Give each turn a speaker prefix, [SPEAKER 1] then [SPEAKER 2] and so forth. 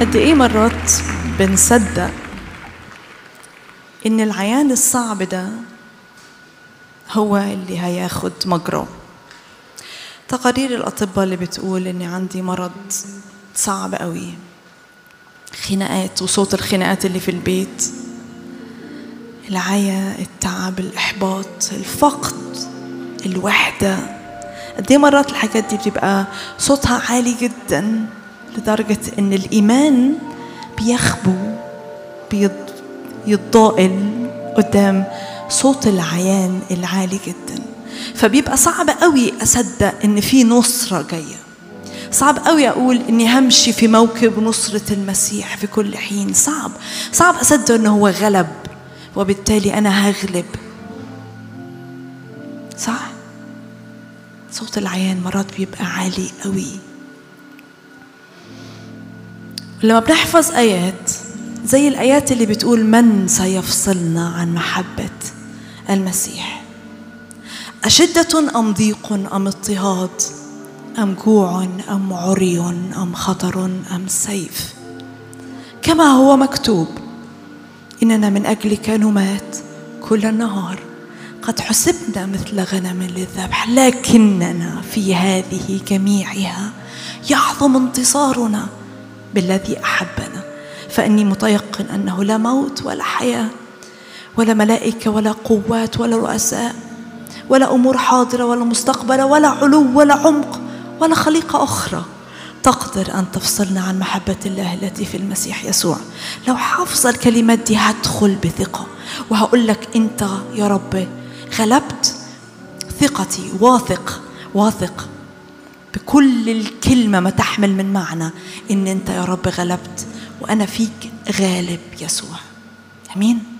[SPEAKER 1] قد ايه مرات بنصدق ان العيان الصعب ده هو اللي هياخد مجراه تقارير الاطباء اللي بتقول اني عندي مرض صعب قوي خناقات وصوت الخناقات اللي في البيت العيا التعب الإحباط الفقد الوحدة قد ايه مرات الحاجات دي بتبقى صوتها عالي جدا لدرجة إن الإيمان بيخبو بيتضائل قدام صوت العيان العالي جدا فبيبقى صعب قوي أصدق إن في نصرة جاية صعب قوي أقول إني همشي في موكب نصرة المسيح في كل حين صعب صعب أصدق إنه هو غلب وبالتالي أنا هغلب صح صوت العيان مرات بيبقى عالي قوي لما بنحفظ آيات زي الآيات اللي بتقول من سيفصلنا عن محبة المسيح أشدة أم ضيق أم اضطهاد أم جوع أم عري أم خطر أم سيف كما هو مكتوب إننا من أجلك نمات كل النهار قد حسبنا مثل غنم للذبح لكننا في هذه جميعها يعظم انتصارنا بالذي أحبنا فإني متيقن أنه لا موت ولا حياة ولا ملائكة ولا قوات ولا رؤساء ولا أمور حاضرة ولا مستقبلة ولا علو ولا عمق ولا خليقة أخرى تقدر أن تفصلنا عن محبة الله التي في المسيح يسوع لو حافظ الكلمات دي هدخل بثقة وهقول لك أنت يا رب غلبت ثقتي واثق واثق بكل الكلمة ما تحمل من معنى إن أنت يا رب غلبت وأنا فيك غالب يسوع أمين